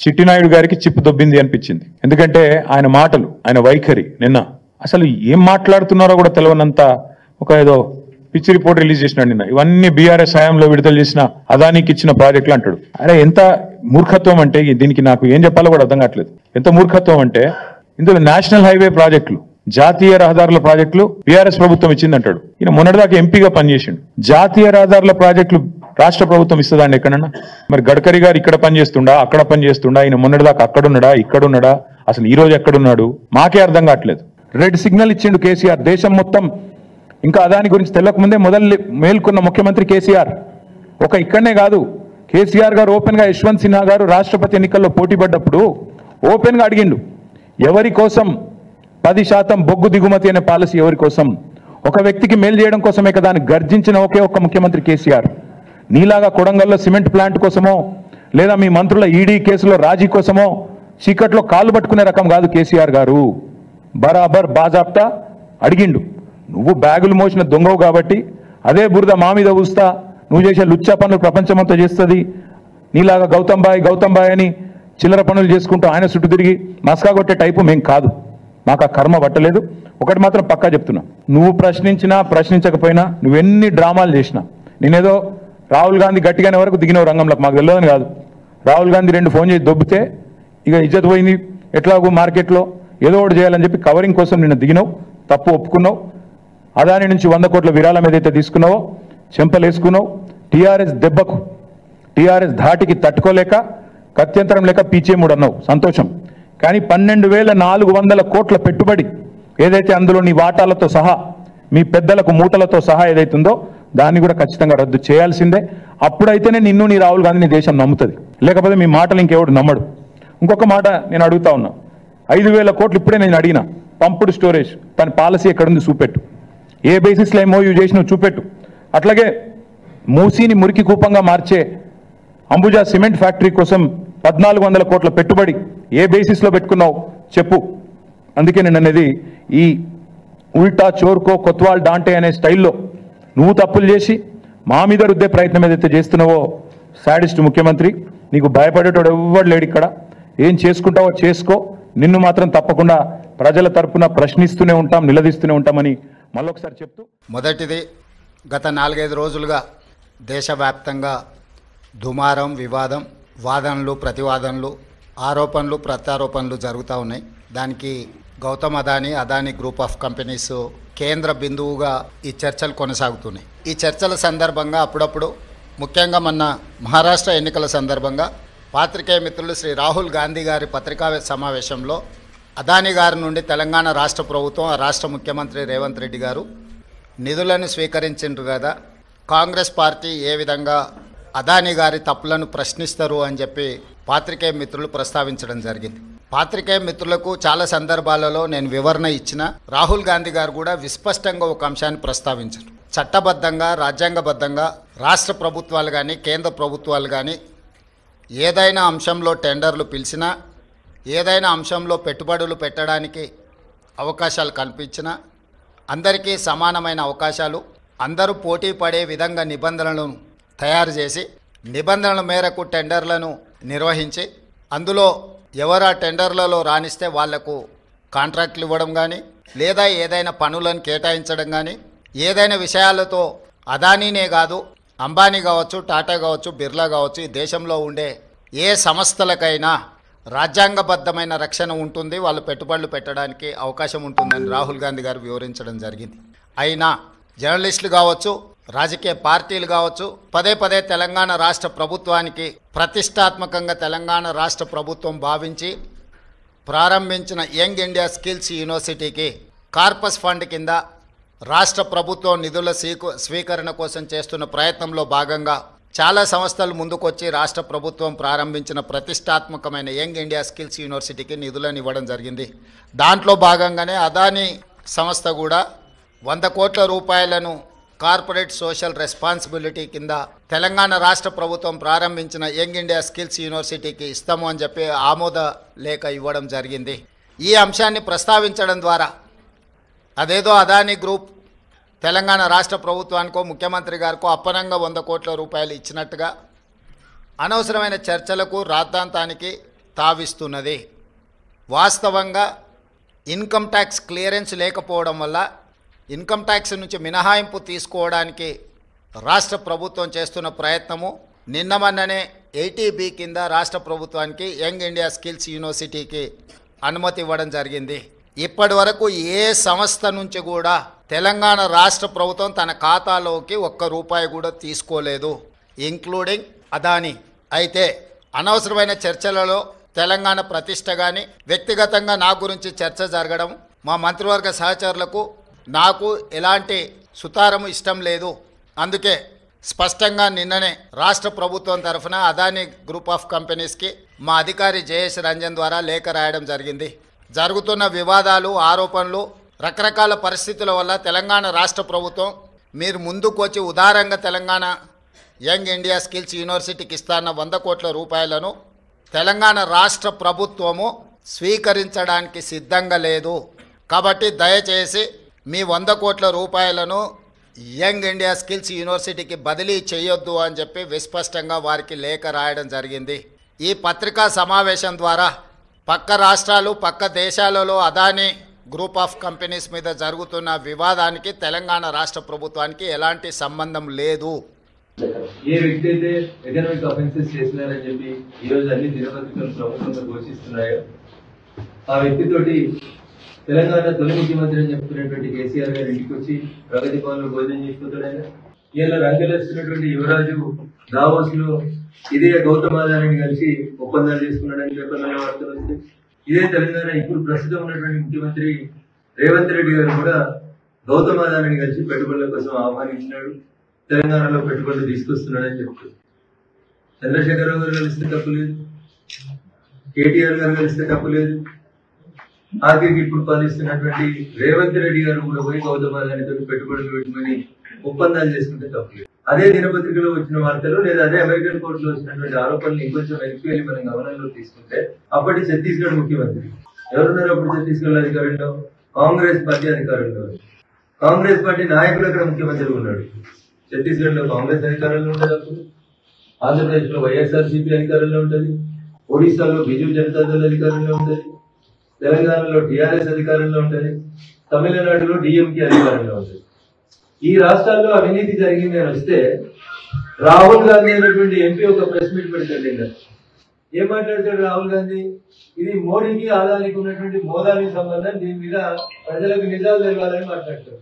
చిట్టినాయుడు గారికి చిప్పు దొబ్బింది అనిపించింది ఎందుకంటే ఆయన మాటలు ఆయన వైఖరి నిన్న అసలు ఏం మాట్లాడుతున్నారో కూడా తెలియనంత ఒక ఏదో పిచ్చి రిపోర్ట్ రిలీజ్ చేసినాడు నిన్న ఇవన్నీ బీఆర్ఎస్ హయాంలో విడుదల చేసిన అదానికి ఇచ్చిన ప్రాజెక్టులు అంటాడు అరే ఎంత మూర్ఖత్వం అంటే ఈ- దీనికి నాకు ఏం చెప్పాలో కూడా అర్థం కావట్లేదు ఎంత మూర్ఖత్వం అంటే ఇందులో నేషనల్ హైవే ప్రాజెక్టులు జాతీయ రహదారుల ప్రాజెక్టులు బీఆర్ఎస్ ప్రభుత్వం ఇచ్చిందంటాడు ఈయన మొన్నటిదాకా ఎంపీగా పనిచేసిండు జాతీయ రహదారుల ప్రాజెక్టులు రాష్ట్ర ప్రభుత్వం ఇస్తుందండి ఎక్కడన్నా మరి గడ్కరీ గారు ఇక్కడ పనిచేస్తుండా అక్కడ పనిచేస్తుండా ఈయన మొన్నటిదాకా అక్కడున్నాడా ఇక్కడున్నాడా అసలు ఈ రోజు ఎక్కడున్నాడు మాకే అర్థం కావట్లేదు రెడ్ సిగ్నల్ ఇచ్చిండు కేసీఆర్ దేశం మొత్తం ఇంకా అదాని గురించి తెలియక ముందే మొదలు మేల్కొన్న ముఖ్యమంత్రి కేసీఆర్ ఒక ఇక్కడనే కాదు కేసీఆర్ గారు ఓపెన్ గా యశ్వంత్ సిన్హా గారు రాష్ట్రపతి ఎన్నికల్లో పోటీ పడ్డప్పుడు ఓపెన్ గా అడిగిండు ఎవరి కోసం పది శాతం బొగ్గు దిగుమతి అనే పాలసీ ఎవరి కోసం ఒక వ్యక్తికి మేలు చేయడం కోసమే కదా అని గర్జించిన ఒకే ఒక్క ముఖ్యమంత్రి కేసీఆర్ నీలాగా కొడంగల్లో సిమెంట్ ప్లాంట్ కోసమో లేదా మీ మంత్రుల ఈడీ కేసులో రాజీ కోసమో చీకట్లో కాళ్ళు పట్టుకునే రకం కాదు కేసీఆర్ గారు బరాబర్ బాజాప్తా అడిగిండు నువ్వు బ్యాగులు మోసిన దొంగవు కాబట్టి అదే బురద మా మీద ఊస్తా నువ్వు చేసే లుచ్చా పనులు ప్రపంచమంతా చేస్తుంది నీలాగా గౌతమ్ బాయ్ గౌతమ్ బాయ్ అని చిల్లర పనులు చేసుకుంటూ ఆయన చుట్టూ తిరిగి మస్కా కొట్టే టైపు మేం కాదు మాకు ఆ కర్మ పట్టలేదు ఒకటి మాత్రం పక్కా చెప్తున్నా నువ్వు ప్రశ్నించినా ప్రశ్నించకపోయినా నువ్వెన్ని డ్రామాలు చేసినా నేనేదో రాహుల్ గాంధీ గట్టిగానే వరకు దిగినవు రంగంలోకి మాకు తెలియదని కాదు రాహుల్ గాంధీ రెండు ఫోన్ చేసి దొబ్బితే ఇక ఇజ్జత్ పోయింది ఎట్లాగో మార్కెట్లో ఏదో ఒకటి చేయాలని చెప్పి కవరింగ్ కోసం నిన్న దిగినావు తప్పు ఒప్పుకున్నావు అదాని నుంచి వంద కోట్ల విరాళం ఏదైతే తీసుకున్నావో చెంపలేసుకున్నావు టీఆర్ఎస్ దెబ్బకు టీఆర్ఎస్ ధాటికి తట్టుకోలేక కత్యంతరం లేక పీచేముడు అన్నావు సంతోషం కానీ పన్నెండు వేల నాలుగు వందల కోట్ల పెట్టుబడి ఏదైతే అందులో నీ వాటాలతో సహా మీ పెద్దలకు మూటలతో సహా ఏదైతుందో దాన్ని కూడా ఖచ్చితంగా రద్దు చేయాల్సిందే అప్పుడైతేనే నిన్ను నీ రాహుల్ గాంధీ నీ దేశం నమ్ముతుంది లేకపోతే మీ మాటలు ఇంకెవడు నమ్మడు ఇంకొక మాట నేను అడుగుతా ఉన్నా ఐదు వేల కోట్లు ఇప్పుడే నేను అడిగిన పంపుడు స్టోరేజ్ తన పాలసీ ఎక్కడుంది చూపెట్టు ఏ బేసిస్లో ఎంఓయూ చేసినావు చూపెట్టు అట్లాగే మూసీని మురికి కూపంగా మార్చే అంబుజా సిమెంట్ ఫ్యాక్టరీ కోసం పద్నాలుగు వందల కోట్ల పెట్టుబడి ఏ బేసిస్లో పెట్టుకున్నావు చెప్పు అందుకే నేను అనేది ఈ ఉల్టా చోర్కో కొత్వాల్ డాంటే అనే స్టైల్లో నువ్వు తప్పులు చేసి మా మీద రుద్దే ప్రయత్నం ఏదైతే చేస్తున్నావో సాడిస్ట్ ముఖ్యమంత్రి నీకు భయపడేటోడు ఎవ్వడు లేడు ఇక్కడ ఏం చేసుకుంటావో చేసుకో నిన్ను మాత్రం తప్పకుండా ప్రజల తరపున ప్రశ్నిస్తూనే ఉంటాం నిలదీస్తూనే ఉంటామని మళ్ళొకసారి చెప్తూ మొదటిది గత నాలుగైదు రోజులుగా దేశవ్యాప్తంగా దుమారం వివాదం వాదనలు ప్రతివాదనలు ఆరోపణలు ప్రత్యారోపణలు జరుగుతూ ఉన్నాయి దానికి Gautam Adani Adani group of companies కేంద్ర బిందువుగా ఈ చర్చలు కొనసాగుతున్నాయి ఈ చర్చల సందర్భంగా అప్పుడప్పుడు ముఖ్యంగా మొన్న మహారాష్ట్ర ఎన్నికల సందర్భంగా పాత్రికేయ మిత్రులు శ్రీ రాహుల్ గాంధీ గారి పత్రికా సమావేశంలో అదాని గారి నుండి తెలంగాణ రాష్ట్ర ప్రభుత్వం ఆ రాష్ట్ర ముఖ్యమంత్రి రేవంత్ రెడ్డి గారు నిధులను స్వీకరించిండ్రు కదా కాంగ్రెస్ పార్టీ ఏ విధంగా అదాని గారి తప్పులను ప్రశ్నిస్తారు అని చెప్పి పాత్రికేయ మిత్రులు ప్రస్తావించడం జరిగింది పాత్రికేయ మిత్రులకు చాలా సందర్భాలలో నేను వివరణ ఇచ్చిన రాహుల్ గాంధీ గారు కూడా విస్పష్టంగా ఒక అంశాన్ని ప్రస్తావించారు చట్టబద్ధంగా రాజ్యాంగబద్ధంగా రాష్ట్ర ప్రభుత్వాలు కానీ కేంద్ర ప్రభుత్వాలు కానీ ఏదైనా అంశంలో టెండర్లు పిలిచినా ఏదైనా అంశంలో పెట్టుబడులు పెట్టడానికి అవకాశాలు కల్పించినా అందరికీ సమానమైన అవకాశాలు అందరూ పోటీ పడే విధంగా నిబంధనలను తయారు చేసి నిబంధనల మేరకు టెండర్లను నిర్వహించి అందులో ఎవరు ఆ టెండర్లలో రాణిస్తే వాళ్లకు కాంట్రాక్ట్లు ఇవ్వడం కానీ లేదా ఏదైనా పనులను కేటాయించడం కానీ ఏదైనా విషయాలతో అదానీనే కాదు అంబానీ కావచ్చు టాటా కావచ్చు బిర్లా కావచ్చు ఈ దేశంలో ఉండే ఏ సంస్థలకైనా రాజ్యాంగబద్ధమైన రక్షణ ఉంటుంది వాళ్ళు పెట్టుబడులు పెట్టడానికి అవకాశం ఉంటుందని రాహుల్ గాంధీ గారు వివరించడం జరిగింది అయినా జర్నలిస్టులు కావచ్చు రాజకీయ పార్టీలు కావచ్చు పదే పదే తెలంగాణ రాష్ట్ర ప్రభుత్వానికి ప్రతిష్టాత్మకంగా తెలంగాణ రాష్ట్ర ప్రభుత్వం భావించి ప్రారంభించిన యంగ్ ఇండియా స్కిల్స్ యూనివర్సిటీకి కార్పస్ ఫండ్ కింద రాష్ట్ర ప్రభుత్వం నిధుల స్వీకు స్వీకరణ కోసం చేస్తున్న ప్రయత్నంలో భాగంగా చాలా సంస్థలు ముందుకొచ్చి రాష్ట్ర ప్రభుత్వం ప్రారంభించిన ప్రతిష్టాత్మకమైన యంగ్ ఇండియా స్కిల్స్ యూనివర్సిటీకి నిధులను ఇవ్వడం జరిగింది దాంట్లో భాగంగానే అదానీ సంస్థ కూడా వంద కోట్ల రూపాయలను కార్పొరేట్ సోషల్ రెస్పాన్సిబిలిటీ కింద తెలంగాణ రాష్ట్ర ప్రభుత్వం ప్రారంభించిన యంగ్ ఇండియా స్కిల్స్ యూనివర్సిటీకి ఇస్తాము అని చెప్పి ఆమోద లేఖ ఇవ్వడం జరిగింది ఈ అంశాన్ని ప్రస్తావించడం ద్వారా అదేదో అదానీ గ్రూప్ తెలంగాణ రాష్ట్ర ప్రభుత్వానికో ముఖ్యమంత్రి గారికో అప్పనంగా వంద కోట్ల రూపాయలు ఇచ్చినట్టుగా అనవసరమైన చర్చలకు రాద్ధాంతానికి తావిస్తున్నది వాస్తవంగా ఇన్కమ్ ట్యాక్స్ క్లియరెన్స్ లేకపోవడం వల్ల ఇన్కమ్ ట్యాక్స్ నుంచి మినహాయింపు తీసుకోవడానికి రాష్ట్ర ప్రభుత్వం చేస్తున్న ప్రయత్నము నిన్న మొన్ననే ఎయిటీబీ కింద రాష్ట్ర ప్రభుత్వానికి యంగ్ ఇండియా స్కిల్స్ యూనివర్సిటీకి అనుమతి ఇవ్వడం జరిగింది ఇప్పటి వరకు ఏ సంస్థ నుంచి కూడా తెలంగాణ రాష్ట్ర ప్రభుత్వం తన ఖాతాలోకి ఒక్క రూపాయి కూడా తీసుకోలేదు ఇంక్లూడింగ్ అదాని అయితే అనవసరమైన చర్చలలో తెలంగాణ ప్రతిష్ట కానీ వ్యక్తిగతంగా నా గురించి చర్చ జరగడం మా మంత్రివర్గ సహచరులకు నాకు ఎలాంటి సుతారము ఇష్టం లేదు అందుకే స్పష్టంగా నిన్ననే రాష్ట్ర ప్రభుత్వం తరఫున అదాని గ్రూప్ ఆఫ్ కంపెనీస్కి మా అధికారి జయేష్ రంజన్ ద్వారా లేఖ రాయడం జరిగింది జరుగుతున్న వివాదాలు ఆరోపణలు రకరకాల పరిస్థితుల వల్ల తెలంగాణ రాష్ట్ర ప్రభుత్వం మీరు ముందుకు వచ్చి ఉదారంగా తెలంగాణ యంగ్ ఇండియా స్కిల్స్ యూనివర్సిటీకి ఇస్తాన్న వంద కోట్ల రూపాయలను తెలంగాణ రాష్ట్ర ప్రభుత్వము స్వీకరించడానికి సిద్ధంగా లేదు కాబట్టి దయచేసి మీ వంద కోట్ల రూపాయలను యంగ్ ఇండియా స్కిల్స్ యూనివర్సిటీకి బదిలీ చేయొద్దు అని చెప్పి విస్పష్టంగా వారికి లేఖ రాయడం జరిగింది ఈ పత్రికా సమావేశం ద్వారా పక్క రాష్ట్రాలు పక్క దేశాలలో అదాని గ్రూప్ ఆఫ్ కంపెనీస్ మీద జరుగుతున్న వివాదానికి తెలంగాణ రాష్ట్ర ప్రభుత్వానికి ఎలాంటి సంబంధం లేదు ఏ వ్యక్తి అయితే ఎకనామిక్ అఫెన్సెస్ చేసినారని చెప్పి ఈ రోజు అన్ని దినపత్రికలు ప్రభుత్వంగా ఘోషిస్తున్నాయో ఆ వ్యక్తితోటి తెలంగాణ తొలి ముఖ్యమంత్రి అని చెప్తున్నటువంటి కేసీఆర్ గారి ఇంటికి వచ్చి ప్రగతి భవన్లో భోజనం చేసిపోతాడు ఆయన ఇలా రంగలేస్తున్నటువంటి యువరాజు దావోస్ లో ఇదే గౌతమాదారిని కలిసి ఒప్పందాలు చేసుకున్నాడని పేపర్లలో వార్తలు వస్తాయి ఇదే తెలంగాణ ఇప్పుడు ప్రస్తుతం ఉన్నటువంటి ముఖ్యమంత్రి రేవంత్ రెడ్డి గారు కూడా గౌతమాదారిని కలిసి పెట్టుబడుల కోసం ఆహ్వానించినాడు తెలంగాణలో పెట్టుబడులు తీసుకొస్తున్నాడని చెప్తారు చంద్రశేఖరరావు గారు కలిస్తే తప్పు లేదు కేటీఆర్ గారు కలిస్తే తప్పు లేదు ఆఖరికి ఇప్పుడు పాలిస్తున్నటువంటి రేవంత్ రెడ్డి గారు కూడా పోయి గౌతమాదానితో పెట్టుబడులు పెట్టుకుని ఒప్పందాలు చేసుకుంటే తప్పు లేదు అదే దినపత్రికలో వచ్చిన వార్తలు లేదా అదే అమెరికన్ కోర్టులో వచ్చినటువంటి ఆరోపణలు ఇంకొంచెం వెనక్కి వెళ్ళి మనం గమనంలో తీసుకుంటే అప్పటి ఛత్తీస్గఢ్ ముఖ్యమంత్రి ఎవరున్నారు అప్పుడు ఛత్తీస్గఢ్ అధికారంలో కాంగ్రెస్ పార్టీ అధికారంలో ఉంది. కాంగ్రెస్ పార్టీ నాయకులు అక్కడ ముఖ్యమంత్రి ఉన్నాడు ఛత్తీస్గఢ్ లో కాంగ్రెస్ అధికారంలో ఉంటుంది అప్పుడు ఆంధ్రప్రదేశ్ లో వైఎస్ఆర్సీపీ అధికారంలో ఉంటుంది ఒడిశాలో బిజు జనతాదళ్ అధికారంలో ఉంటుంది తెలంగాణలో టిఆర్ఎస్ అధికారంలో ఉంటుంది తమిళనాడులో డిఎంకే అధికారంలో ఉంటుంది ఈ రాష్ట్రాల్లో అవినీతి జరిగింది అని వస్తే రాహుల్ గాంధీ అనేటువంటి ఎంపీ ఒక ప్రెస్ మీట్ పెడతాడు నిన్న. ఏం మాట్లాడతాడు రాహుల్ గాంధీ ఇది మోడీకి ఆదానికి ఉన్నటువంటి మోదానికి సంబంధం దీని మీద ప్రజలకు నిజాలు తెలవాలని మాట్లాడతాడు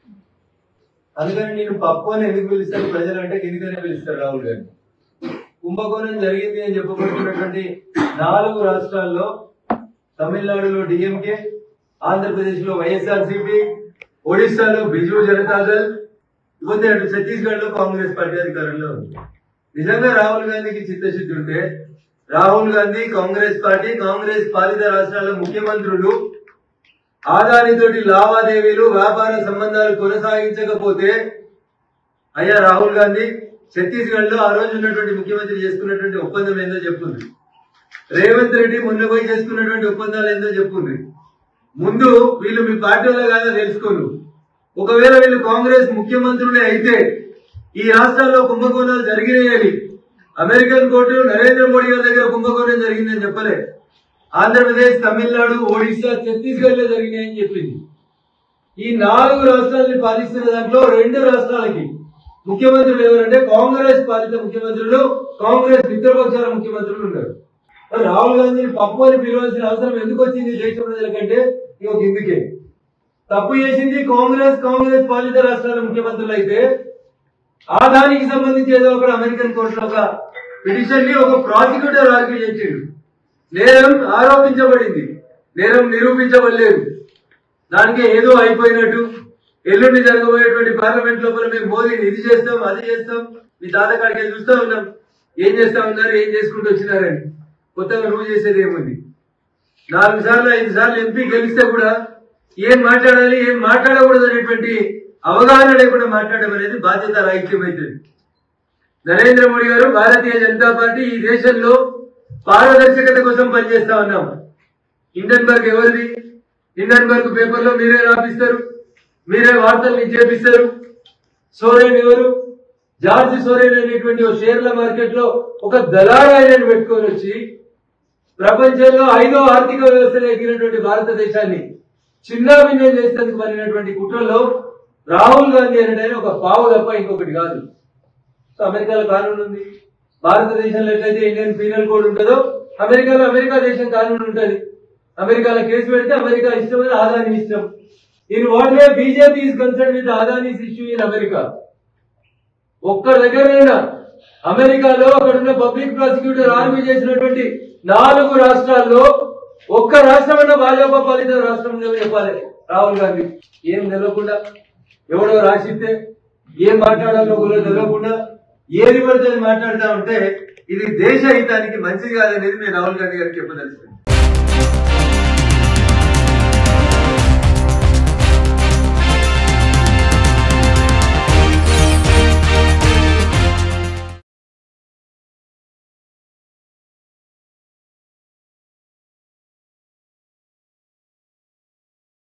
అందుకని నేను పప్పు అని ఎందుకు పిలుస్తాను ప్రజలు అంటే ఎందుకనే పిలుస్తారు రాహుల్ గాంధీ కుంభకోణం జరిగింది అని చెప్పబడుతున్నటువంటి నాలుగు రాష్ట్రాల్లో తమిళనాడులో డిఎంకే ఆంధ్రప్రదేశ్ లో వైఎస్ఆర్సీపీ ఒడిశాలో బిజు జనతాదళ్ ఇకపోతే అటు ఛత్తీస్గఢ్ లో కాంగ్రెస్ పార్టీ అధికారంలో ఉంది నిజంగా రాహుల్ గాంధీకి చిత్తశుద్ధి ఉంటే రాహుల్ గాంధీ కాంగ్రెస్ పార్టీ కాంగ్రెస్ పాలిత రాష్ట్రాల ముఖ్యమంత్రులు ఆదానితోటి లావాదేవీలు వ్యాపార సంబంధాలు కొనసాగించకపోతే అయ్యా రాహుల్ గాంధీ ఛత్తీస్గఢ్ లో ఆ రోజు ఉన్నటువంటి ముఖ్యమంత్రి చేసుకున్నటువంటి ఒప్పందం ఏందో చెప్పుంది రేవంత్ రెడ్డి మొన్న పోయి చేసుకున్నటువంటి ఒప్పందాలు ఏందో చెప్పుంది ముందు వీళ్ళు మీ పార్టీలో కాదో తెలుసుకోను ఒకవేళ వీళ్ళు కాంగ్రెస్ ముఖ్యమంత్రులే అయితే ఈ రాష్ట్రాల్లో కుంభకోణాలు జరిగినాయని అమెరికన్ కోర్టు నరేంద్ర మోడీ గారి దగ్గర కుంభకోణం జరిగిందని చెప్పలే ఆంధ్రప్రదేశ్ తమిళనాడు ఒడిశా ఛత్తీస్గఢ్ లో జరిగినాయని చెప్పింది ఈ నాలుగు రాష్ట్రాలని పాలిస్తున్న దాంట్లో రెండు రాష్ట్రాలకి ముఖ్యమంత్రులు ఎవరంటే కాంగ్రెస్ పాలిత ముఖ్యమంత్రులు కాంగ్రెస్ మిత్రపక్షాల ముఖ్యమంత్రులు ఉన్నారు మరి రాహుల్ గాంధీని పప్పు అని పిలవాల్సిన అవసరం ఎందుకు వచ్చింది దేశ ప్రజలకంటే ఇక ఇందుకే తప్పు చేసింది కాంగ్రెస్ కాంగ్రెస్ పాలిత రాష్ట్రాల ముఖ్యమంత్రులు అయితే ఆ దానికి సంబంధించి ఏదో ఒక అమెరికన్ కోర్టులో ఒక పిటిషన్ ని ఒక ప్రాసిక్యూటర్ ఆర్గ్యూ చేసిండు నేరం ఆరోపించబడింది నేరం నిరూపించబడలేదు దానికి ఏదో అయిపోయినట్టు ఎల్లుండి జరగబోయేటువంటి పార్లమెంట్ లోపల మేము మోదీని ఇది చేస్తాం అది చేస్తాం మీ తాత కాడికి వెళ్ళి చూస్తా ఉన్నాం ఏం చేస్తా ఉన్నారు ఏం చేసుకుంటూ వచ్చినారని కొత్తగా నువ్వు చేసేది ఏముంది నాలుగు సార్లు ఐదు సార్లు ఎంపీ గెలిస్తే కూడా ఏం మాట్లాడాలి ఏం మాట్లాడకూడదు అనేటువంటి అవగాహన లేకుండా మాట్లాడడం అనేది బాధ్యత రాహిత్యం అవుతుంది నరేంద్ర మోడీ గారు భారతీయ జనతా పార్టీ ఈ దేశంలో పారదర్శకత కోసం పనిచేస్తా ఉన్నాం హిండన్బర్గ్ ఎవరిది హిండన్బర్గ్ పేపర్ లో మీరే రాపిస్తారు మీరే వార్తల్ని చేపిస్తారు సోరేన్ ఎవరు జార్జ్ సోరేన్ అనేటువంటి ఓ షేర్ల మార్కెట్ లో ఒక దళారాయణను పెట్టుకొని వచ్చి ప్రపంచంలో ఐదో ఆర్థిక వ్యవస్థలో ఎగిరినటువంటి భారతదేశాన్ని చిన్నాభిన్నం చేసేందుకు పడినటువంటి కుట్రలో రాహుల్ గాంధీ అనేటైన ఒక పావు తప్ప ఇంకొకటి కాదు సో అమెరికాలో కానూన్ ఉంది భారతదేశంలో ఎట్లయితే ఇండియన్ పీనల్ కోడ్ ఉంటుందో అమెరికాలో అమెరికా దేశం కానూన్ ఉంటుంది అమెరికాలో కేసు పెడితే అమెరికా ఇష్టమైన ఆదాని ఇష్టం in what way BJP is concern with Adani's issue in America ఒక్క దగ్గరైనా అమెరికాలో అక్కడ ఉన్న పబ్లిక్ ప్రాసిక్యూటర్ ఆర్మీ చేసినటువంటి నాలుగు రాష్ట్రాల్లో ఒక్క రాష్ట్రం అన్న భాజపా పాలిత రాష్ట్రం ఉందని చెప్పాలి రాహుల్ గాంధీ ఏం తెలియకుండా ఎవడో రాసిస్తే ఏం మాట్లాడాలో కూడా తెలియకుండా ఏది పడితే అది మాట్లాడుతా ఉంటే ఇది దేశ హితానికి మంచిది కాదనేది నేను రాహుల్ గాంధీ గారికి చెప్పదలుచుకున్నాను